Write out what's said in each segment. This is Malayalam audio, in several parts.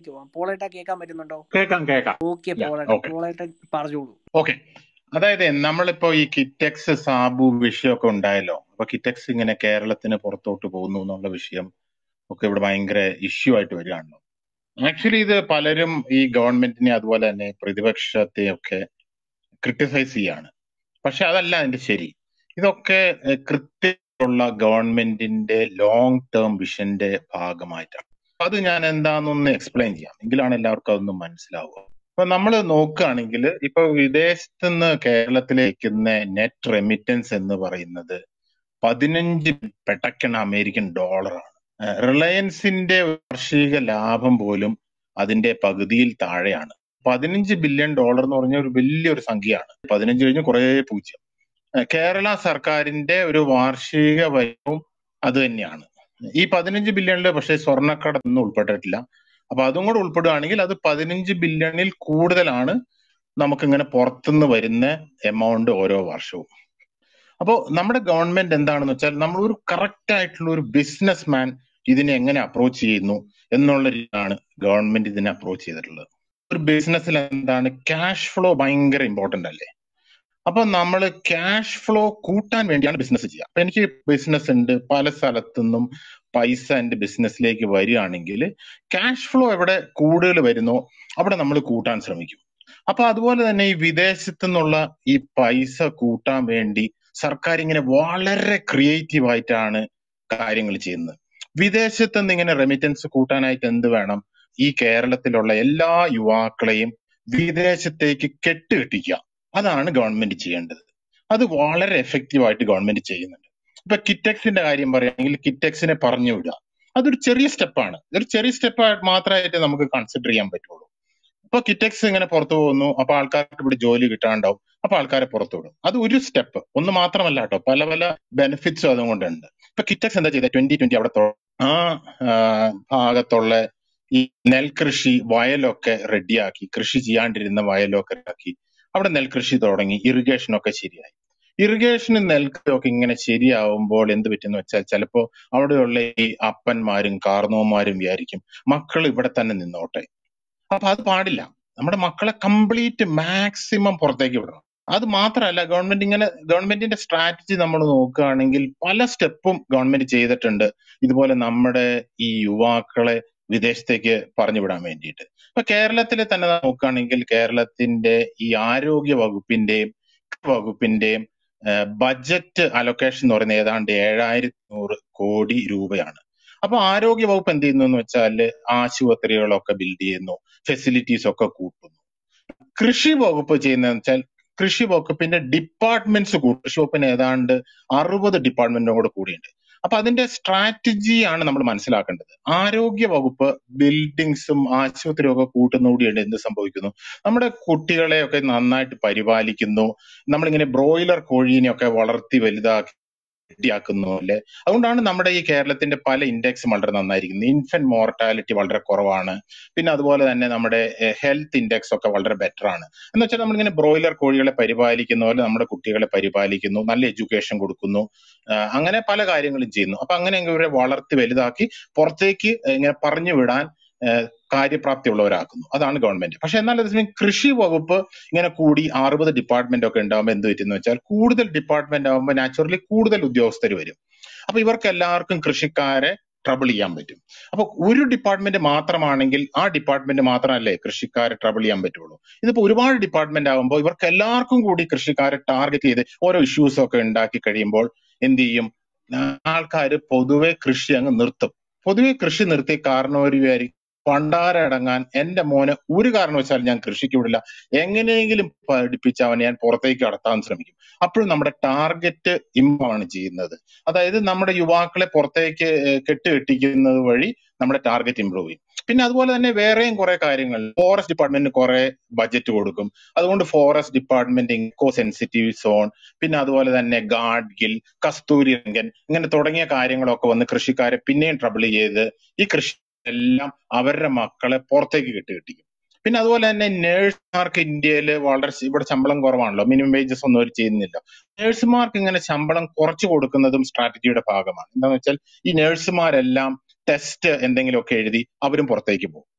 പോളേട്ടനിലേക്ക് പോവാം പോളേട്ട കേൾക്കാൻ പറ്റുന്നുണ്ടോ കേൾക്കാം കേൾക്കാം ഓക്കെ യാ പോളേട്ട ഓക്കെ പോളേട്ടൻ പറഞ്ഞോളൂ ഓക്കെ അതായത് നമ്മളിപ്പോ ഈ കിറ്റക്സ് സാബു വിഷയമൊക്കെ ഉണ്ടായല്ലോ അപ്പൊ കിറ്റക്സ് ഇങ്ങനെ കേരളത്തിന് പുറത്തോട്ട് പോകുന്നു എന്നുള്ള വിഷയം ഒക്കെ ഇവിടെ ഭയങ്കര ഇഷ്യൂ ആയിട്ട് വരികയാണല്ലോ ആക്ച്വലി ഇത് പലരും ഈ ഗവൺമെന്റിനെ അതുപോലെ തന്നെ പ്രതിപക്ഷത്തെ ഒക്കെ ക്രിട്ടിസൈസ് ചെയ്യാണ് പക്ഷെ അതല്ല അതിന്റെ ശരി ഇതൊക്കെ ഏഹ്, കൃത്യമുള്ള ഗവൺമെന്റിന്റെ ലോങ് ടേം വിഷന്റെ ഭാഗമായിട്ടാണ് അത് ഞാൻ എന്താണെന്നൊന്ന് എക്സ്പ്ലെയിൻ ചെയ്യാം എങ്കിലാണ് എല്ലാവർക്കും അതൊന്ന് മനസ്സിലാവുക ഇപ്പൊ നമ്മൾ നോക്കുകയാണെങ്കിൽ ഇപ്പൊ വിദേശത്ത് നിന്ന് കേരളത്തിലേക്ക് നെറ്റ് റെമിറ്റൻസ് എന്ന് പറയുന്നത് പതിനഞ്ച് പെട്ടക്കണ അമേരിക്കൻ ഡോളറാണ് ഏഹ്, റിലയൻസിന്റെ വാർഷിക ലാഭം പോലും അതിന്റെ പകുതിയിൽ താഴെയാണ് പതിനഞ്ച് ബില്യൺ ഡോളർ എന്ന് പറഞ്ഞ ഒരു വലിയൊരു സംഖ്യയാണ് പതിനഞ്ച് കഴിഞ്ഞ് കുറെ പൂജ്യം ഏഹ്, കേരള സർക്കാരിന്റെ ഒരു വാർഷിക വരവും അത് തന്നെയാണ് ഈ പതിനഞ്ച് ബില്യണില് പക്ഷേ സ്വർണ്ണക്കടത്തൊന്നും ഉൾപ്പെട്ടിട്ടില്ല അപ്പൊ അതും കൂടെ ഉൾപ്പെടുകയാണെങ്കിൽ അത് പതിനഞ്ച് ബില്യണിൽ കൂടുതലാണ് നമുക്കിങ്ങനെ പുറത്തുനിന്ന് വരുന്ന എമൗണ്ട് ഓരോ വർഷവും അപ്പോൾ നമ്മുടെ ഗവൺമെന്റ് എന്താണെന്ന് വെച്ചാൽ നമ്മൾ ഒരു കറക്റ്റ് ആയിട്ടുള്ള ഒരു ബിസിനസ് മാൻ ഇതിനെ എങ്ങനെ അപ്രോച്ച് ചെയ്യുന്നു എന്നുള്ള രീതിയിലാണ് ഗവൺമെന്റ് ഇതിനെ അപ്രോച്ച് ചെയ്തിട്ടുള്ളത് ഒരു ബിസിനസ്സിൽ എന്താണ് ക്യാഷ് ഫ്ലോ ഭയങ്കര ഇമ്പോർട്ടന്റ് അല്ലേ അപ്പൊ നമ്മൾ ക്യാഷ് ഫ്ലോ കൂട്ടാൻ വേണ്ടിയാണ് ബിസിനസ് ചെയ്യുക അപ്പൊ എനിക്ക് ബിസിനസ് ഉണ്ട് പല സ്ഥലത്തുനിന്നും പൈസ എന്റെ ബിസിനസ്സിലേക്ക് വരികയാണെങ്കിൽ ക്യാഷ് ഫ്ലോ എവിടെ കൂടുതൽ വരുന്നോ അവിടെ നമ്മൾ കൂട്ടാൻ ശ്രമിക്കും അപ്പൊ അതുപോലെ തന്നെ ഈ വിദേശത്തു നിന്നുള്ള ഈ പൈസ കൂട്ടാൻ വേണ്ടി സർക്കാർ ഇങ്ങനെ വളരെ ക്രിയേറ്റീവ് ആയിട്ടാണ് കാര്യങ്ങൾ ചെയ്യുന്നത് വിദേശത്ത് നിന്ന് ഇങ്ങനെ റെമിറ്റൻസ് കൂട്ടാനായിട്ട് എന്ത് വേണം ഈ കേരളത്തിലുള്ള എല്ലാ യുവാക്കളെയും വിദേശത്തേക്ക് കെട്ടുകെട്ടിക്കുക അതാണ് ഗവൺമെന്റ് ചെയ്യേണ്ടത് അത് വളരെ എഫക്റ്റീവ് ആയിട്ട് ഗവൺമെന്റ് ചെയ്യുന്നുണ്ട് ഇപ്പൊ കിറ്റക്സിന്റെ കാര്യം പറയുകയാണെങ്കിൽ കിറ്റക്സിനെ പറഞ്ഞു വിടുക അതൊരു ചെറിയ സ്റ്റെപ്പാണ് ഒരു ചെറിയ സ്റ്റെപ്പ് മാത്രമായിട്ട് നമുക്ക് കൺസിഡർ ചെയ്യാൻ പറ്റുള്ളൂ ഇപ്പൊ കിറ്റക്സ് ഇങ്ങനെ പുറത്തു പോകുന്നു അപ്പൊ ആൾക്കാർക്ക് ഇവിടെ ജോലി കിട്ടാണ്ടാവും അപ്പൊ ആൾക്കാരെ പുറത്തു വിടും അത് ഒരു സ്റ്റെപ്പ് ഒന്ന് മാത്രമല്ല കേട്ടോ പല പല ബെനിഫിറ്റ്സും അതുകൊണ്ടുണ്ട് ഇപ്പൊ കിറ്റക്സ് എന്താ ചെയ്തത് ട്വന്റി ട്വന്റി അവിടെ തൊ- ആ ആ, ഭാഗത്തുള്ള ഈ നെൽകൃഷി വയലൊക്കെ റെഡിയാക്കി കൃഷി ചെയ്യാണ്ടിരുന്ന വയലൊക്കെ ആക്കി അവിടെ നെൽകൃഷി തുടങ്ങി ഇറിഗേഷൻ ഒക്കെ ശരിയായി ഇറിഗേഷനും നെൽകൃഷിയൊക്കെ ഇങ്ങനെ ശരിയാവുമ്പോൾ എന്ത് പറ്റുന്ന വെച്ചാൽ ചിലപ്പോ അവിടെയുള്ള ഈ അപ്പന്മാരും കാർന്നോന്മാരും വിചാരിക്കും മക്കൾ ഇവിടെ തന്നെ നിന്നോട്ടെ അപ്പൊ അത് പാടില്ല നമ്മുടെ മക്കളെ കംപ്ലീറ്റ് മാക്സിമം പുറത്തേക്ക് വിടണം അത് മാത്രമല്ല ഗവൺമെന്റ് ഇങ്ങനെ ഗവൺമെന്റിന്റെ സ്ട്രാറ്റജി നമ്മൾ നോക്കുകയാണെങ്കിൽ പല സ്റ്റെപ്പും ഗവൺമെന്റ് ചെയ്തിട്ടുണ്ട് ഇതുപോലെ നമ്മുടെ ഈ യുവാക്കളെ വിദേശത്തേക്ക് പറഞ്ഞു വിടാൻ വേണ്ടിയിട്ട് ഇപ്പൊ കേരളത്തിൽ തന്നെ നോക്കുകയാണെങ്കിൽ കേരളത്തിന്റെ ഈ ആരോഗ്യ വകുപ്പിന്റെയും വകുപ്പിന്റെയും ബഡ്ജറ്റ് അലൊക്കേഷൻ എന്ന് പറയുന്നത് ഏതാണ്ട് ഏഴായിരത്തി നൂറ് കോടി രൂപയാണ് അപ്പൊ ആരോഗ്യ വകുപ്പ് എന്ത് ചെയ്യുന്നു എന്ന് വെച്ചാൽ ആശുപത്രികളൊക്കെ ബിൽഡ് ചെയ്യുന്നു ഫെസിലിറ്റീസ് ഒക്കെ കൂട്ടുന്നു കൃഷി വകുപ്പ് ചെയ്യുന്നതെന്ന് വെച്ചാൽ കൃഷി വകുപ്പിന്റെ ഡിപ്പാർട്ട്മെന്റ്സ് കൂട്ടും കൃഷി വകുപ്പിന് ഏതാണ്ട് അറുപത് ഡിപ്പാർട്ട്മെന്റിനോട് കൂടിയുണ്ട് അപ്പൊ അതിന്റെ സ്ട്രാറ്റജിയാണ് നമ്മൾ മനസ്സിലാക്കേണ്ടത് ആരോഗ്യ വകുപ്പ് ബിൽഡിങ്സും ആശുപത്രിയും ഒക്കെ കൂട്ടുന്നതോടെയാണ് എന്ത് സംഭവിക്കുന്നു നമ്മുടെ കുട്ടികളെയൊക്കെ നന്നായിട്ട് പരിപാലിക്കുന്നു നമ്മളിങ്ങനെ ബ്രോയിലർ കോഴീനെയൊക്കെ വളർത്തി വലുതാക്കി റെഡിയാക്കുന്നു അല്ലെ അതുകൊണ്ടാണ് നമ്മുടെ ഈ കേരളത്തിന്റെ പല ഇൻഡെക്സും വളരെ നന്നായിരിക്കുന്നത് ഇൻഫന്റ് മോർട്ടാലിറ്റി വളരെ കുറവാണ് പിന്നെ അതുപോലെ തന്നെ നമ്മുടെ ഹെൽത്ത് ഇൻഡെക്സ് ഒക്കെ വളരെ ബെറ്റർ ആണ് എന്ന് വെച്ചാൽ നമ്മളിങ്ങനെ ബ്രോയിലർ കോഴികളെ പരിപാലിക്കുന്ന പോലെ നമ്മുടെ കുട്ടികളെ പരിപാലിക്കുന്നു നല്ല എഡ്യൂക്കേഷൻ കൊടുക്കുന്നു ആ, അങ്ങനെ പല കാര്യങ്ങളും ചെയ്യുന്നു അപ്പൊ അങ്ങനെ ഇവരെ വളർത്തി വലുതാക്കി പുറത്തേക്ക് ഇങ്ങനെ പറഞ്ഞു വിടാൻ ആ, കാര്യപ്രാപ്തിയുള്ളവരാക്കുന്നു അതാണ് ഗവൺമെന്റ് പക്ഷെ എന്നാൽ അതേസമയം കൃഷി വകുപ്പ് ഇങ്ങനെ കൂടി അറുപത് ഡിപ്പാർട്ട്മെന്റ് ഒക്കെ ഉണ്ടാകുമ്പോൾ എന്ത് പറ്റുന്ന വെച്ചാൽ കൂടുതൽ ഡിപ്പാർട്ട്മെന്റ് ആകുമ്പോൾ നാച്ചുറലി കൂടുതൽ ഉദ്യോഗസ്ഥർ വരും അപ്പൊ ഇവർക്ക് എല്ലാവർക്കും കൃഷിക്കാരെ ട്രബിൾ ചെയ്യാൻ പറ്റും അപ്പൊ ഒരു ഡിപ്പാർട്ട്മെന്റ് മാത്രമാണെങ്കിൽ ആ ഡിപ്പാർട്ട്മെന്റ് മാത്രമല്ലേ കൃഷിക്കാരെ ട്രബിൾ ചെയ്യാൻ പറ്റുള്ളൂ ഇതിപ്പോ ഒരുപാട് ഡിപ്പാർട്ട്മെന്റ് ആകുമ്പോൾ ഇവർക്ക് എല്ലാവർക്കും കൂടി കൃഷിക്കാരെ ടാർഗറ്റ് ചെയ്ത് ഓരോ ഇഷ്യൂസ് ഒക്കെ ഉണ്ടാക്കി കഴിയുമ്പോൾ എന്ത് ചെയ്യും ആൾക്കാർ പൊതുവെ കൃഷി അങ്ങ് നിർത്തും പൊതുവെ കൃഷി നിർത്തി കാരണം ഒരു വിചാരിക്കും പണ്ടാരടങ്ങാൻ എന്റെ മോനെ ഒരു കാരണവശാലും ഞാൻ കൃഷിക്ക് വിടില്ല എങ്ങനെയെങ്കിലും പഠിപ്പിച്ച് അവനെ ഞാൻ പുറത്തേക്ക് കടത്താൻ ശ്രമിക്കും അപ്പോഴും നമ്മുടെ ടാർഗറ്റ് ഇമ്പാണ് ചെയ്യുന്നത് അതായത് നമ്മുടെ യുവാക്കളെ പുറത്തേക്ക് ഏഹ് കെട്ടുകെട്ടിക്കുന്നത് വഴി നമ്മുടെ ടാർഗറ്റ് ഇംപ്രൂവ് ചെയ്യും പിന്നെ അതുപോലെ തന്നെ വേറെയും കുറെ കാര്യങ്ങൾ ഫോറസ്റ്റ് ഡിപ്പാർട്ട്മെന്റിന് കുറെ ബജറ്റ് കൊടുക്കും അതുകൊണ്ട് forest department eco sensitive zone പിന്നെ അതുപോലെ തന്നെ ഗാഡ് ഗിൽ കസ്തൂരി രംഗൻ ഇങ്ങനെ തുടങ്ങിയ കാര്യങ്ങളൊക്കെ വന്ന് കൃഷിക്കാരെ പിന്നെയും ട്രബിൾ ചെയ്ത് ഈ കൃഷി എല്ലാം അവരുടെ മക്കളെ പുറത്തേക്ക് കെട്ടുകെട്ടിക്കും പിന്നെ അതുപോലെ തന്നെ നേഴ്സുമാർക്ക് ഇന്ത്യയിൽ വളരെ ശ- ഇവിടെ ശമ്പളം കുറവാണല്ലോ മിനിമം വേജസ് ഒന്നും അവർ ചെയ്യുന്നില്ല നേഴ്സുമാർക്ക് ഇങ്ങനെ ശമ്പളം കുറച്ചു കൊടുക്കുന്നതും സ്ട്രാറ്റജിയുടെ ഭാഗമാണ് എന്താണെന്ന് വെച്ചാൽ ഈ നേഴ്സുമാരെല്ലാം ടെസ്റ്റ് എന്തെങ്കിലുമൊക്കെ എഴുതി അവരും പുറത്തേക്ക് പോകും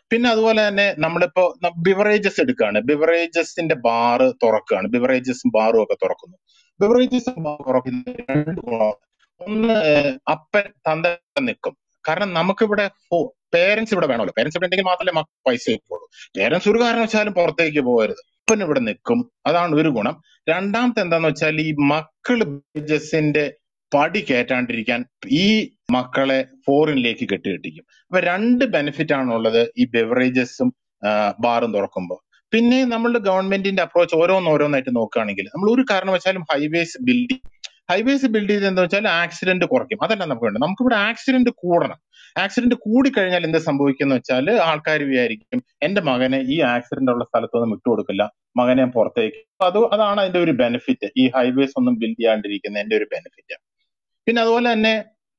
പിന്നെ അതുപോലെ തന്നെ നമ്മളിപ്പോ ബിവറേജസ് എടുക്കുകയാണ് ബിവറേജസിന്റെ ബാറ് തുറക്കുകയാണ് ബിവറേജസും ബാറും ഒക്കെ തുറക്കുന്നു ബിവറേജസും ബാർ തുറക്കുന്നത് രണ്ട് ഗുണമാണ് ഒന്ന് അപ്പൻ തന്ത നിൽക്കും കാരണം നമുക്കിവിടെ പേരൻസ് ഇവിടെ വേണമല്ലോ പേരൻസ് ഇവിടെ ഉണ്ടെങ്കിൽ മാത്രമല്ലേ മക്കൾ പൈസ കിട്ടുള്ളൂ പേരൻസ് ഒരു കാരണവശാലും പുറത്തേക്ക് പോകരുത് അപ്പൻ ഇവിടെ നിൽക്കും അതാണ് ഒരു ഗുണം രണ്ടാമത്തെ എന്താന്ന് വെച്ചാൽ ഈ മക്കള് ബിവറേജസിന്റെ പടി കയറ്റാണ്ടിരിക്കാൻ ഈ മക്കളെ ഫോറിനിലേക്ക് കെട്ടിക്കെട്ടിക്കും അപ്പൊ രണ്ട് ബെനിഫിറ്റ് ആണുള്ളത് ഈ ബെവറേജസും ബാറും തുറക്കുമ്പോൾ പിന്നെ നമ്മളുടെ ഗവൺമെന്റിന്റെ അപ്രോച്ച് ഓരോന്നോരോന്നായിട്ട് നോക്കുകയാണെങ്കിൽ നമ്മൾ ഒരു കാരണവശാലും ഹൈവേസ് ബിൽഡ് ഹൈവേസ് ബിൽഡ് ചെയ്ത് എന്താ വെച്ചാൽ ആക്സിഡന്റ് കുറയ്ക്കും അതല്ല നമുക്ക് വേണ്ടത് നമുക്കിവിടെ ആക്സിഡന്റ് കൂടണം ആക്സിഡന്റ് കൂടിക്കഴിഞ്ഞാൽ എന്ത് സംഭവിക്കുന്ന വെച്ചാൽ ആൾക്കാർ വിചാരിക്കും എന്റെ മകനെ ഈ ആക്സിഡന്റ് ഉള്ള സ്ഥലത്തൊന്നും വിട്ടുകൊടുക്കില്ല മകനെ പുറത്തേക്ക് അത് അതാണ് അതിന്റെ ഒരു ബെനിഫിറ്റ് ഈ ഹൈവേസ് ഒന്നും ബിൽഡ് ചെയ്യാണ്ടിരിക്കുന്നതിന്റെ ഒരു ബെനിഫിറ്റ് പിന്നെ അതുപോലെ തന്നെ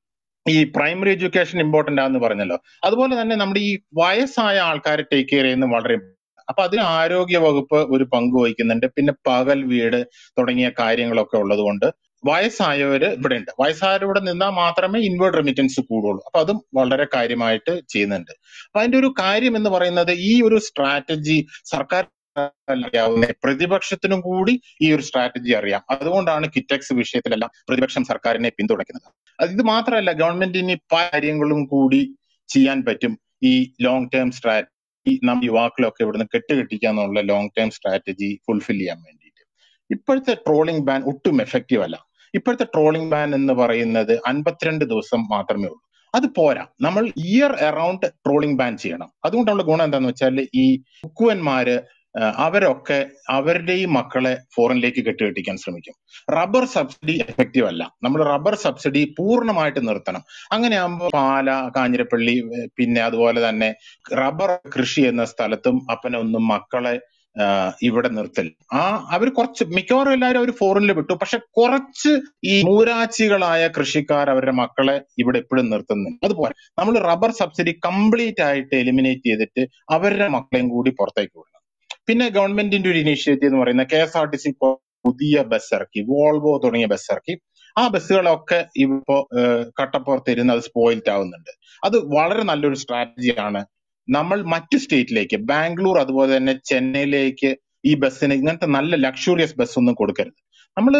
ഈ പ്രൈമറി എഡ്യൂക്കേഷൻ ഇമ്പോർട്ടന്റ് ആണെന്ന് പറഞ്ഞല്ലോ അതുപോലെ തന്നെ നമ്മുടെ ഈ വയസ്സായ ആൾക്കാരെ ടേക്ക് കെയർ ചെയ്യുന്നത് വളരെ അപ്പൊ അതിന് ആരോഗ്യ വകുപ്പ് ഒരു പങ്ക് വഹിക്കുന്നുണ്ട് പിന്നെ പകൽ വീട് തുടങ്ങിയ കാര്യങ്ങളൊക്കെ ഉള്ളത് കൊണ്ട് വയസ്സായവര് ഇവിടെ ഉണ്ട് വയസ്സായവരിവിടെ നിന്നാൽ മാത്രമേ ഇൻവേർഡ് റെമിറ്റൻസ് കൂടുള്ളൂ അപ്പൊ അതും വളരെ കാര്യമായിട്ട് ചെയ്യുന്നുണ്ട് അപ്പൊ അതിന്റെ ഒരു കാര്യം എന്ന് പറയുന്നത് ഈ ഒരു സ്ട്രാറ്റജി സർക്കാർ അറിയാവുന്ന പ്രതിപക്ഷത്തിനും കൂടി ഈ ഒരു സ്ട്രാറ്റജി അറിയാം അതുകൊണ്ടാണ് കിറ്റക്സ് വിഷയത്തിലെല്ലാം പ്രതിപക്ഷം സർക്കാരിനെ പിന്തുണയ്ക്കുന്നത് അത് ഇത് മാത്രമല്ല ഗവൺമെന്റിന് പല കാര്യങ്ങളും കൂടി ചെയ്യാൻ പറ്റും ഈ ലോങ് ടേം സ്ട്രാറ്റജി നമ്മൾ യുവാക്കളൊക്കെ ഇവിടുന്ന് കെട്ടുകെട്ടിക്കാന്നുള്ള ലോങ് ടേം സ്ട്രാറ്റജി ഫുൾഫിൽ ചെയ്യാൻ വേണ്ടിയിട്ട് ഇപ്പോഴത്തെ ട്രോളിംഗ് ബാൻ ഒട്ടും എഫക്റ്റീവ് അല്ല ഇപ്പോഴത്തെ ട്രോളിംഗ് ബാൻ എന്ന് പറയുന്നത് അൻപത്തിരണ്ട് ദിവസം മാത്രമേ ഉള്ളൂ അത് പോരാ നമ്മൾ ഇയർ അറൌണ്ട് ട്രോളിംഗ് ബാൻ ചെയ്യണം അതുകൊണ്ടുള്ള ഗുണം എന്താന്ന് വെച്ചാൽ ഈ കുക്കുവന്മാര് അവരൊക്കെ അവരുടെയും മക്കളെ ഫോറിനിലേക്ക് കെട്ടുകെട്ടിക്കാൻ ശ്രമിക്കും റബ്ബർ സബ്സിഡി എഫക്റ്റീവ് അല്ല നമ്മൾ റബ്ബർ സബ്സിഡി പൂർണ്ണമായിട്ട് നിർത്തണം അങ്ങനെയാകുമ്പോൾ പാല കാഞ്ഞിരപ്പള്ളി പിന്നെ അതുപോലെ തന്നെ റബ്ബർ കൃഷി എന്ന സ്ഥലത്തും അപ്പനൊന്നും മക്കളെ ഇവിടെ നിർത്തൽ ആ അവർ കുറച്ച് മിക്കവാറും എല്ലാവരും അവർ ഫോറിനിൽ വിട്ടു പക്ഷെ കുറച്ച് ഈ മൂരാച്ചികളായ കൃഷിക്കാർ അവരുടെ മക്കളെ ഇവിടെ എപ്പോഴും നിർത്തുന്നുണ്ട് അതുപോലെ നമ്മൾ റബ്ബർ സബ്സിഡി കംപ്ലീറ്റ് ആയിട്ട് എലിമിനേറ്റ് ചെയ്തിട്ട് അവരുടെ മക്കളെയും കൂടി പുറത്തേക്ക് വിടണം പിന്നെ ഗവൺമെന്റിന്റെ ഒരു ഇനീഷ്യേറ്റീവ് എന്ന് പറയുന്നത് K S R T C പുതിയ ബസ് ഇറക്കി വോൾവോ തുടങ്ങിയ ബസ് ഇറക്കി ആ ബസ്സുകളൊക്കെ ഇപ്പോ കട്ടപ്പുറത്ത് ഇരുന്ന് അത് സ്പോയിൽറ്റ് ആവുന്നുണ്ട് അത് വളരെ നല്ലൊരു സ്ട്രാറ്റജിയാണ് നമ്മൾ മറ്റു സ്റ്റേറ്റിലേക്ക് ബാംഗ്ലൂർ അതുപോലെ തന്നെ ചെന്നൈയിലേക്ക് ഈ ബസ്സിന് ഇങ്ങനത്തെ നല്ല ലക്ഷൂറിയസ് ബസ് ഒന്നും കൊടുക്കരുത് നമ്മൾ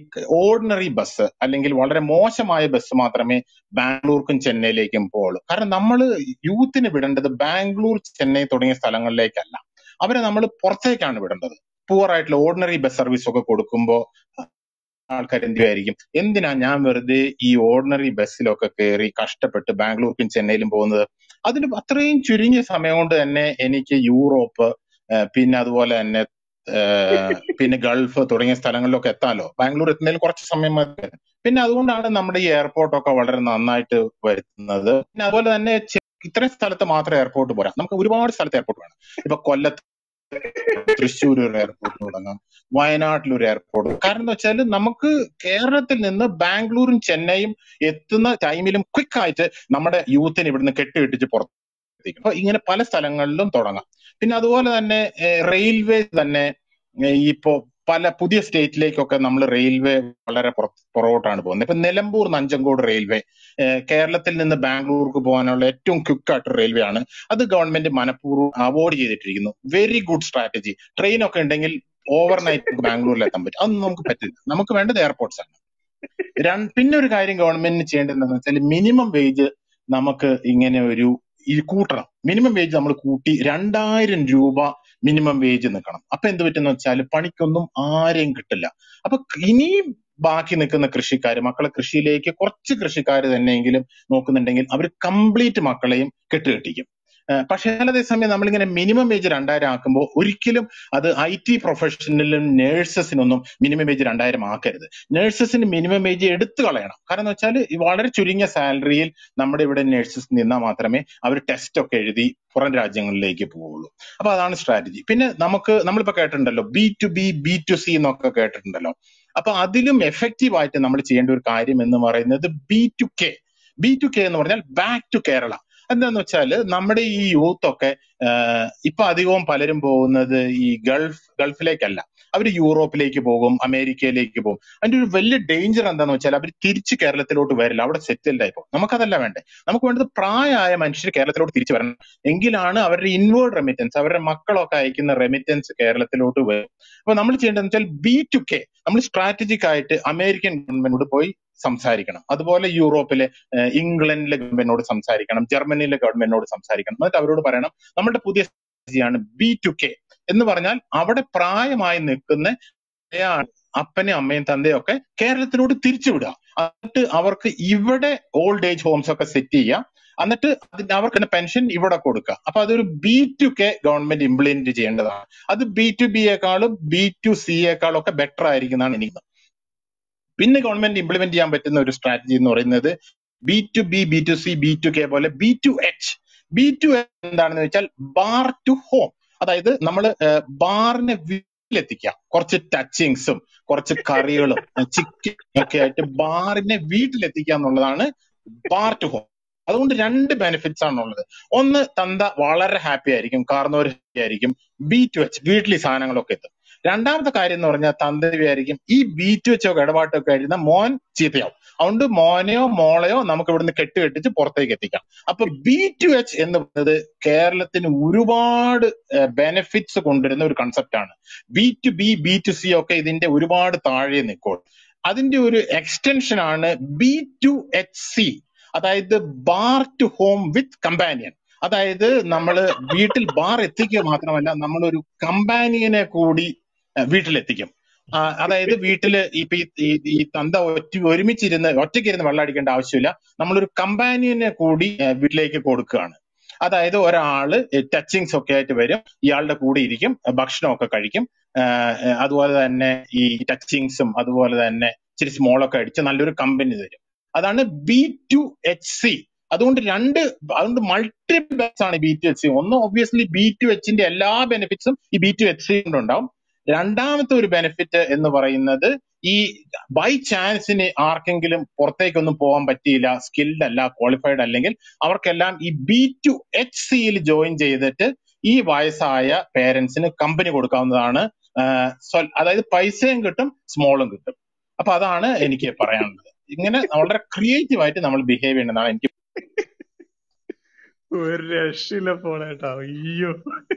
ഓർഡിനറി ബസ് അല്ലെങ്കിൽ വളരെ മോശമായ ബസ് മാത്രമേ ബാംഗ്ലൂർക്കും ചെന്നൈയിലേക്കും പോകുള്ളൂ കാരണം നമ്മൾ യൂത്തിന് വിടേണ്ടത് ബാംഗ്ലൂർ ചെന്നൈ തുടങ്ങിയ സ്ഥലങ്ങളിലേക്കല്ല അവരെ നമ്മൾ പുറത്തേക്കാണ് വിടേണ്ടത് പുവർ ആയിട്ടുള്ള ഓർഡിനറി ബസ് സർവീസ് ഒക്കെ കൊടുക്കുമ്പോൾ ആൾക്കാർ എന്തുമായിരിക്കും എന്തിനാ ഞാൻ വെറുതെ ഈ ഓർഡിനറി ബസ്സിലൊക്കെ കയറി കഷ്ടപ്പെട്ട് ബാംഗ്ലൂർക്കും ചെന്നൈയിലും പോകുന്നത് അതിന് അത്രയും ചുരുങ്ങിയ സമയം കൊണ്ട് തന്നെ എനിക്ക് യൂറോപ്പ് പിന്നെ അതുപോലെ തന്നെ പിന്നെ ഗൾഫ് തുടങ്ങിയ സ്ഥലങ്ങളിലൊക്കെ എത്താലോ ബാംഗ്ലൂർ എത്തുന്നതിൽ കുറച്ച് സമയം മതി പിന്നെ അതുകൊണ്ടാണ് നമ്മുടെ ഈ എയർപോർട്ടൊക്കെ വളരെ നന്നായിട്ട് വരുന്നത് പിന്നെ അതുപോലെ തന്നെ ഇത്രയും സ്ഥലത്ത് മാത്രം എയർപോർട്ട് പോരാ നമുക്ക് ഒരുപാട് സ്ഥലത്ത് എയർപോർട്ട് വേണം ഇപ്പൊ കൊല്ലത്ത് തൃശ്ശൂർ ഒരു എയർപോർട്ട് തുടങ്ങാം വയനാട്ടിൽ ഒരു എയർപോർട്ട് കാരണം എന്ന് വെച്ചാൽ നമുക്ക് കേരളത്തിൽ നിന്ന് ബാംഗ്ലൂരും ചെന്നൈയും എത്തുന്ന ടൈമിലും ക്വിക്ക് ആയിട്ട് നമ്മുടെ യൂത്തിന് ഇവിടുന്ന് കെട്ടിയിട്ടിച്ച് പുറത്തേക്ക് അപ്പൊ ഇങ്ങനെ പല സ്ഥലങ്ങളിലും തുടങ്ങാം പിന്നെ അതുപോലെ തന്നെ റെയിൽവേ തന്നെ ഇപ്പോ പല പുതിയ സ്റ്റേറ്റിലേക്കൊക്കെ നമ്മൾ റെയിൽവേ വളരെ പുറകോട്ടാണ് പോകുന്നത് ഇപ്പൊ നിലമ്പൂർ നഞ്ചങ്കോട് റെയിൽവേ കേരളത്തിൽ നിന്ന് ബാംഗ്ലൂർക്ക് പോകാനുള്ള ഏറ്റവും ക്വിക്ക് ആയിട്ട് റെയിൽവേ ആണ് അത് ഗവൺമെന്റ് മനഃപൂർവ്വം അവോയ്ഡ് ചെയ്തിട്ടിരിക്കുന്നു വെരി ഗുഡ് സ്ട്രാറ്റജി ട്രെയിൻ ഒക്കെ ഉണ്ടെങ്കിൽ ഓവർനൈറ്റ് ബാംഗ്ലൂരിൽ എത്താൻ പറ്റും അതൊന്നും നമുക്ക് പറ്റില്ല നമുക്ക് വേണ്ടത് എയർപോർട്ട്സ് ആണ് പിന്നെ ഒരു കാര്യം ഗവൺമെന്റിന് ചെയ്യേണ്ടത് എന്താണെന്ന് വെച്ചാൽ മിനിമം വേജ് നമുക്ക് ഇങ്ങനെ ഒരു ഈ കൂട്ടണം മിനിമം വേജ് നമ്മൾ കൂട്ടി രണ്ടായിരം രൂപ മിനിമം വേജ് നിൽക്കണം അപ്പൊ എന്ത് പറ്റുന്ന വെച്ചാൽ പണിക്കൊന്നും ആരെയും കിട്ടില്ല അപ്പൊ ഇനിയും ബാക്കി നിൽക്കുന്ന കൃഷിക്കാർ മക്കളെ കൃഷിയിലേക്ക് കുറച്ച് കൃഷിക്കാർ തന്നെയെങ്കിലും നോക്കുന്നുണ്ടെങ്കിൽ അവർ കംപ്ലീറ്റ് മക്കളെയും കെട്ടുകെട്ടിക്കും പക്ഷേ അതേസമയം നമ്മളിങ്ങനെ മിനിമം വേജ് രണ്ടായിരം ആക്കുമ്പോൾ ഒരിക്കലും അത് ഐ ടി പ്രൊഫഷണലിലും നേഴ്സസിനൊന്നും മിനിമം വേജ് രണ്ടായിരം ആക്കരുത് നേഴ്സസിന് മിനിമം വേജ് എടുത്തു കളയണം കാരണം എന്ന് വെച്ചാൽ വളരെ ചുരുങ്ങിയ സാലറിയിൽ നമ്മുടെ ഇവിടെ നേഴ്സസ് നിന്നാൽ മാത്രമേ അവർ ടെസ്റ്റ് ഒക്കെ എഴുതി പുറം രാജ്യങ്ങളിലേക്ക് പോവുള്ളൂ അപ്പൊ അതാണ് സ്ട്രാറ്റജി പിന്നെ നമുക്ക് നമ്മളിപ്പോ കേട്ടിട്ടുണ്ടല്ലോ B to B B to C എന്നൊക്കെ കേട്ടിട്ടുണ്ടല്ലോ അപ്പൊ അതിലും എഫക്റ്റീവ് ആയിട്ട് നമ്മൾ ചെയ്യേണ്ട ഒരു കാര്യം എന്ന് പറയുന്നത് B to K B to K എന്ന് പറഞ്ഞാൽ ബാക്ക് ടു കേരള എന്താന്ന് വെച്ചാൽ നമ്മുടെ ഈ യൂത്ത് ഒക്കെ ഇപ്പൊ അധികവും പലരും പോകുന്നത് ഈ ഗൾഫ് ഗൾഫിലേക്കല്ല അവർ യൂറോപ്പിലേക്ക് പോകും അമേരിക്കയിലേക്ക് പോകും അതിന്റെ ഒരു വലിയ ഡേഞ്ചർ എന്താന്ന് വെച്ചാൽ അവർ തിരിച്ച് കേരളത്തിലോട്ട് വരില്ല അവിടെ സെറ്റിൽഡ് ആയി പോകും നമുക്കതല്ല വേണ്ടേ നമുക്ക് വേണ്ടത് പ്രായമായ മനുഷ്യർ കേരളത്തിലോട്ട് തിരിച്ചു വരണം എങ്കിലാണ് അവരുടെ ഇൻവേർഡ് റെമിറ്റൻസ് അവരുടെ മക്കളൊക്കെ അയക്കുന്ന റെമിറ്റൻസ് കേരളത്തിലോട്ട് വരും അപ്പൊ നമ്മൾ ചെയ്യേണ്ടതെന്ന് വെച്ചാൽ ബി ടു കെ നമ്മൾ സ്ട്രാറ്റജിക് ആയിട്ട് അമേരിക്കൻ ഗവൺമെന്റിനോട് പോയി സംസാരിക്കണം അതുപോലെ യൂറോപ്പിലെ ഏഹ്, ഇംഗ്ലണ്ടിലെ ഗവൺമെന്റിനോട് സംസാരിക്കണം ജർമ്മനിയിലെ ഗവൺമെന്റിനോട് സംസാരിക്കണം എന്നിട്ട് അവരോട് പറയണം നമ്മുടെ പുതിയ സ്ട്രാറ്റജിയാണ് ബി ടു കെ എന്ന് പറഞ്ഞാൽ അവിടെ പ്രായമായി നിൽക്കുന്ന ഇളയ അപ്പനെയും അമ്മയും തന്തയും ഒക്കെ കേരളത്തിലോട്ട് തിരിച്ചുവിടുക എന്നിട്ട് അവർക്ക് ഇവിടെ ഓൾഡ് ഏജ് ഹോംസ് ഒക്കെ സെറ്റ് ചെയ്യാം എന്നിട്ട് അതിന് അവർക്ക് പെൻഷൻ ഇവിടെ കൊടുക്കുക അപ്പൊ അതൊരു B to K government implement ചെയ്യേണ്ടതാണ് അത് ബി ടു ബിയേക്കാളും ബി ടു സിയേക്കാളും ഒക്കെ ബെറ്റർ ആയിരിക്കുന്നതാണ് എനിക്ക് പിന്നെ ഗവൺമെന്റ് ഇംപ്ലിമെന്റ് ചെയ്യാൻ പറ്റുന്ന ഒരു സ്ട്രാറ്റജി എന്ന് പറയുന്നത് B to B B to C B to K പോലെ B to H B to H എന്താണെന്ന് വെച്ചാൽ ബാർ ടു ഹോം അതായത് നമ്മൾ ബാറിനെ വീട്ടിലെത്തിക്കാം കുറച്ച് ടച്ചിങ്സും കുറച്ച് കറികളും ചിക്കൻ ഒക്കെ ആയിട്ട് ബാറിനെ വീട്ടിലെത്തിക്കുക എന്നുള്ളതാണ് ബാർ ടു ഹോം അതുകൊണ്ട് രണ്ട് ബെനിഫിറ്റ്സ് ആണ് ഉള്ളത് ഒന്ന് തന്ത വളരെ ഹാപ്പി ആയിരിക്കും കാർന്നവർ ഹാപ്പി ആയിരിക്കും ബി ടു എച്ച് വീട്ടിൽ ഈ സാധനങ്ങളൊക്കെ എത്തും രണ്ടാമത്തെ കാര്യം എന്ന് പറഞ്ഞാൽ തന്ത വിചാരിക്കും ഈ ബി ടു എച്ച് ഒക്കെ ഇടപാട്ടൊക്കെ ആയിരുന്ന മോൻ ചീത്തയാവും അതുകൊണ്ട് മോനെയോ മോളെയോ നമുക്ക് ഇവിടുന്ന് കെട്ടുകെട്ടിച്ച് പുറത്തേക്ക് എത്തിക്കാം അപ്പൊ ബി ടു എച്ച് എന്ന് പറയുന്നത് കേരളത്തിന് ഒരുപാട് ബെനിഫിറ്റ്സ് കൊണ്ടുവരുന്ന ഒരു കൺസെപ്റ്റ് ആണ് B to B B to C ഒക്കെ ഇതിന്റെ ഒരുപാട് താഴെ നിൽക്കും അതിന്റെ ഒരു എക്സ്റ്റൻഷൻ ആണ് ബി ടു എച്ച് സി അതായത് bar to home with companion അതായത് നമ്മൾ വീട്ടിൽ ബാർ എത്തിക്കുക മാത്രമല്ല നമ്മളൊരു കമ്പാനിയനെ കൂടി അഹ് വീട്ടിലെത്തിക്കും ആ, അതായത് വീട്ടില് ഇപ്പൊ ഈ ഈ- ഈ തന്ത ഒറ്റ ഒരുമിച്ചിരുന്ന് ഒറ്റയ്ക്കിരുന്ന് വെള്ളം അടിക്കേണ്ട ആവശ്യമില്ല നമ്മളൊരു കമ്പാനിയനെ കൂടി അഹ് വീട്ടിലേക്ക് കൊടുക്കുകയാണ് അതായത് ഒരാള് ടച്ചിങ്സ് ഒക്കെ ആയിട്ട് വരും ഇയാളുടെ കൂടെ ഇരിക്കും ഭക്ഷണമൊക്കെ കഴിക്കും ആഹ് അതുപോലെ തന്നെ ഈ ടച്ചിങ്സും അതുപോലെ തന്നെ ഇച്ചിരി സ്മോളൊക്കെ അടിച്ച് നല്ലൊരു കമ്പനി തരും അതാണ് ബി ടു എച്ച് സി അതുകൊണ്ട് രണ്ട് അതുകൊണ്ട് മൾട്ടി ബെനിഫിറ്റ്സ് ആണ് ബി ടു എച്ച് സി ഒന്ന് ഒബ്വിയസ്ലി ബി ടു എച്ചിന്റെ എല്ലാ ബെനിഫിറ്റ്സും ഈ ബി ടു എച്ച് സി കൊണ്ടുണ്ടാവും രണ്ടാമത്തെ ഒരു ബെനിഫിറ്റ് എന്ന് പറയുന്നത് ഈ ബൈ ചാൻസിന് ആർക്കെങ്കിലും പുറത്തേക്കൊന്നും പോകാൻ പറ്റിയില്ല സ്കിൽഡ് അല്ല ക്വാളിഫൈഡ് അല്ലെങ്കിൽ അവർക്കെല്ലാം ഈ ബി ടു എച്ച് സിയിൽ ജോയിൻ ചെയ്തിട്ട് ഈ വയസ്സായ പേരൻസിന് കമ്പനി കൊടുക്കാവുന്നതാണ് ആഹ് സ്വൽ- അതായത് പൈസയും കിട്ടും സ്മോളും കിട്ടും അപ്പൊ അതാണ് എനിക്ക് പറയാനുള്ളത് ഇങ്ങനെ വളരെ ക്രിയേറ്റീവ് ആയിട്ട് നമ്മൾ ബിഹേവ് ചെയ്യണമെന്നാണ് എനിക്ക് ഒരു രക്ഷയില്ല പോണേട്ടാ അയ്യോ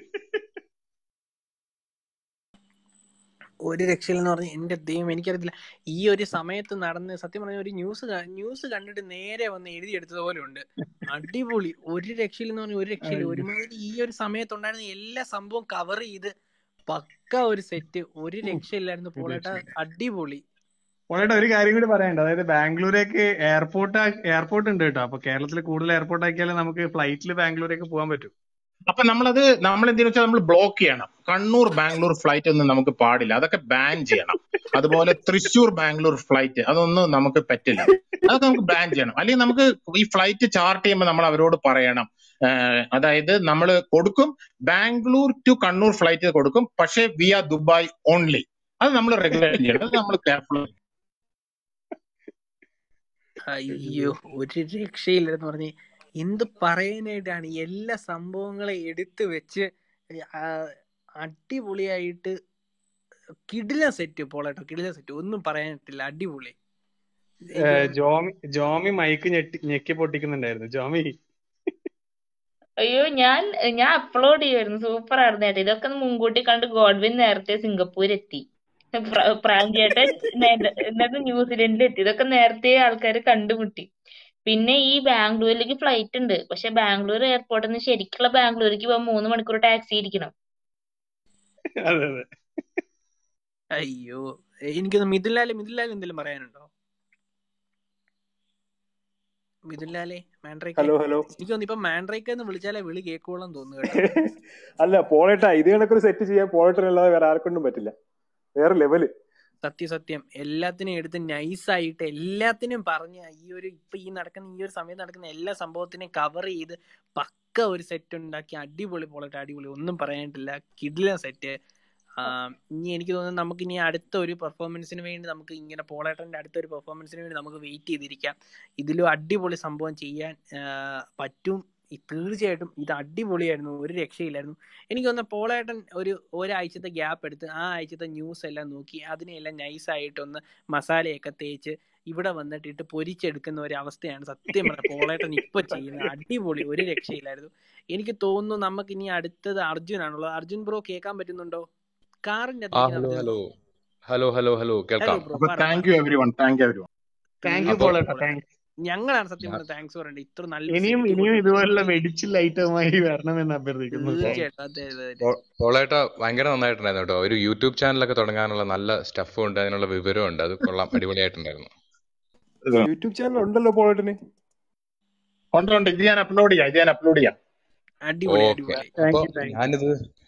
ഒരു രക്ഷയില്ലെന്ന് പറഞ്ഞ എന്റെ ദൈവം എനിക്കറിയത്തില്ല ഈ ഒരു സമയത്ത് നടന്ന് സത്യം പറഞ്ഞ ഒരു ന്യൂസ് ന്യൂസ് കണ്ടിട്ട് നേരെ വന്ന് എഴുതിയെടുത്തത് പോലെ ഉണ്ട് അടിപൊളി ഒരു രക്ഷയില്ലെന്ന് പറഞ്ഞ ഒരു രക്ഷയില്ല അയ്യോ. ഒരുമാതിരി ഈ ഒരു സമയത്തുണ്ടായിരുന്ന എല്ലാ സംഭവം കവർ ചെയ്ത് പക്ക ഒരു സെറ്റ് ഒരു രക്ഷയില്ലായിരുന്നു ഒരു പോളേട്ട രക്ഷയില്ല. അടിപൊളി പോണേട്ടാ ഒരു കാര്യം കൂടി പറയാനുണ്ട് അതായത് ബാംഗ്ലൂരേക്ക് എയർപോർട്ട് എയർപോർട്ട് ഉണ്ട് കേട്ടോ അപ്പൊ കേരളത്തിൽ കൂടുതൽ എയർപോർട്ട് ആക്കിയാലേ നമുക്ക് ഫ്ലൈറ്റിൽ ബാംഗ്ലൂരേക്ക് പോകാൻ പറ്റും അപ്പൊ നമ്മളത് നമ്മൾ എന്തെന്ന് വെച്ചാൽ നമ്മൾ ബ്ലോക്ക് ചെയ്യണം കണ്ണൂർ ബാംഗ്ലൂർ ഫ്ലൈറ്റ് ഒന്നും നമുക്ക് പാടില്ല അതൊക്കെ ബാൻ ചെയ്യണം അതുപോലെ തൃശൂർ ബാംഗ്ലൂർ ഫ്ലൈറ്റ് അതൊന്നും നമുക്ക് പറ്റില്ല അതൊക്കെ നമുക്ക് ബാൻ ചെയ്യണം അല്ലെങ്കിൽ നമുക്ക് ഈ ഫ്ലൈറ്റ് ചാർട്ട് ചെയ്യുമ്പോൾ നമ്മൾ അവരോട് പറയണം ഏഹ് അതായത് നമ്മൾ കൊടുക്കും ബാംഗ്ലൂർ ടു കണ്ണൂർ ഫ്ലൈറ്റ് കൊടുക്കും പക്ഷേ വിയ ദുബായ് ഓൺലി അത് നമ്മൾ റെഗുലേറ്റ് ചെയ്യണം അത് നമ്മൾ കെയർഫുൾ അയ്യോ ഒരു രക്ഷയില്ലെന്ന് പറഞ്ഞ് എന്ത് പറയാനായിട്ടാണ് എല്ലാ സംഭവങ്ങളെ എടുത്തു വെച്ച് ആ, അടിപൊളിയായിട്ട് കിടില സെറ്റ് പോളേട്ടോ കിടില സെറ്റ് ഒന്നും പറയാനിട്ടില്ല അടിപൊളി ഏ, ജോമി ജോമി മൈക്ക് ഞെട്ടി ഞെക്കി പൊട്ടിക്കുന്നുണ്ടായിരുന്നു ജോമി അയ്യോ ഞാൻ ഞാൻ അപ്ലോഡ് ചെയ്യുമായിരുന്നു സൂപ്പർ ആയിരുന്നു കേട്ടോ ഇതൊക്കെ ഒന്ന് മുൻകൂട്ടി കണ്ട് ഗോഡ്വിൻ നേരത്തെ സിംഗപ്പൂർ എത്തി പ്ര- പ്രാഞ്ചേട്ടൻ നേ- എന്നിട്ട് ന്യൂസിലൻഡിൽ എത്തി ഇതൊക്കെ നേരത്തെ ആൾക്കാർ കണ്ടുമുട്ടി പിന്നെ ഈ ബാംഗ്ലൂരിലേക്ക് ഫ്ലൈറ്റ് ഉണ്ട് പക്ഷെ ബാംഗ്ലൂർ എയർപോർട്ടിൽ നിന്ന് ശരിക്കുള്ള ബാംഗ്ലൂർക്ക് പോകാൻ മൂന്ന് മണിക്കൂർ ടാക്സി ഇരിക്കണം അതെ അതെ അയ്യോ എനിക്കൊന്ന് മിഥുലാല് മിഥുലാല് എന്തെങ്കിലും പറയാനുണ്ടോ മിഥുലാലെ മാൻഡ്രേക്ക് ഹലോ ഹലോ എനിക്ക് തോന്നുന്നു ഇപ്പൊ മാൻഡ്രേക്ക് എന്ന് വിളിച്ചാലേ വിളി കേൾക്കോളം തോന്നുന്നു കേട്ടോ അല്ല പോളേട്ടാ ഇത് കണക്കൊരു സെറ്റ് ചെയ്യാൻ പോളേട്ടനല്ലാതെ വേറെ ആർക്കൊണ്ടും പറ്റില്ല വേറെ ലെവല് സത്യം സത്യം എല്ലാത്തിനും എടുത്ത് നൈസായിട്ട് എല്ലാത്തിനും പറഞ്ഞ് ഈ ഒരു ഇപ്പൊ ഈ നടക്കുന്ന ഈ ഒരു സമയത്ത് നടക്കുന്ന എല്ലാ സംഭവത്തിനെയും കവർ ചെയ്ത് പക്ക ഒരു സെറ്റ് ഉണ്ടാക്കി അടിപൊളി പോളട്ടെ അടിപൊളി ഒന്നും പറയാനിട്ടില്ല കിടിലൻ സെറ്റ് ഇനി എനിക്ക് തോന്നുന്നു നമുക്ക് ഇനി അടുത്ത ഒരു പെർഫോമൻസിന് വേണ്ടി നമുക്ക് ഇങ്ങനെ പോളേട്ടന്റെ അടുത്ത ഒരു പെർഫോമൻസിന് വേണ്ടി നമുക്ക് വെയിറ്റ് ചെയ്തിരിക്കാം ഇതിലും അടിപൊളി സംഭവം ചെയ്യാൻ ആ, പറ്റും ഈ തീർച്ചയായിട്ടും ഇത് അടിപൊളിയായിരുന്നു ഒരു രക്ഷയില്ലായിരുന്നു എനിക്ക് തോന്നുന്നു പോളേട്ടൻ ഒരു ഒരാഴ്ചത്തെ ഗ്യാപ്പ് എടുത്ത് ആ ആഴ്ചത്തെ ന്യൂസ് എല്ലാം നോക്കി അതിനെല്ലാം നൈസായിട്ടൊന്ന് മസാലയൊക്കെ തേച്ച് ഇവിടെ വന്നിട്ടിട്ട് പൊരിച്ചെടുക്കുന്ന ഒരു അവസ്ഥയാണ് സത്യം പറഞ്ഞ പോളേട്ടൻ ഇപ്പൊ ചെയ്യുന്നത് അടിപൊളി ഒരു രക്ഷയില്ലായിരുന്നു എനിക്ക് തോന്നുന്നു നമുക്ക് ഇനി അടുത്തത് അർജുനാണുള്ളത് അർജുൻ ബ്രോ കേൾക്കാൻ പറ്റുന്നുണ്ടോ കാറിന്റെ ആ അകത്ത് hello Arjun hello hello hello hello hello കേൾക്കാം ബ്രോ അപ്പൊ പറ താങ്ക് പറ you everyone thank you everyone thank you അപ്പൊ പോളേട്ടാ താങ്ക്സ് ഞങ്ങളാണ് സത്യം ഞാൻ പറഞ്ഞ താങ്ക്സ് പറയണ്ടത് ഇത്ര നല്ലൊരു ഇനിയും സെറ്റ് ഇനിയും കൊണ്ടുവന്നു ഇതുപോലുള്ള വെടിച്ചിൽ ഐറ്റമായി വരണമെന്ന് അഭ്യർത്ഥിക്കുന്നു താങ്ക്സ് തീർച്ചയായിട്ടും അതെ അതെ അതെ പോ- പോളേട്ട ഭയങ്കര നന്നായിട്ടുണ്ടായിരുന്നു കേട്ടോ ഒരു യൂട്യൂബ് ചാനലൊക്കെ തുടങ്ങാനുള്ള നല്ല സ്റ്റഫും ഉണ്ട് അതിനുള്ള വിവരവും ഉണ്ട് അത് കൊള്ളാം അടിപൊളിയായിട്ടുണ്ടായിരുന്നു യൂട്യൂബ് ചാനൽ ഉണ്ടല്ലോ പോളേട്ടിന് ഉണ്ട് ഉണ്ട് ഇത് ഞാൻ അപ്ലോഡ് ചെയ്യാം ഇത് ഞാൻ അപ്ലോഡ് ചെയ്യാം അടിപൊളി ഓക്കെ അടിപൊളി താങ്ക് അപ്പൊ യു താങ്ക് യു ഞാനിത്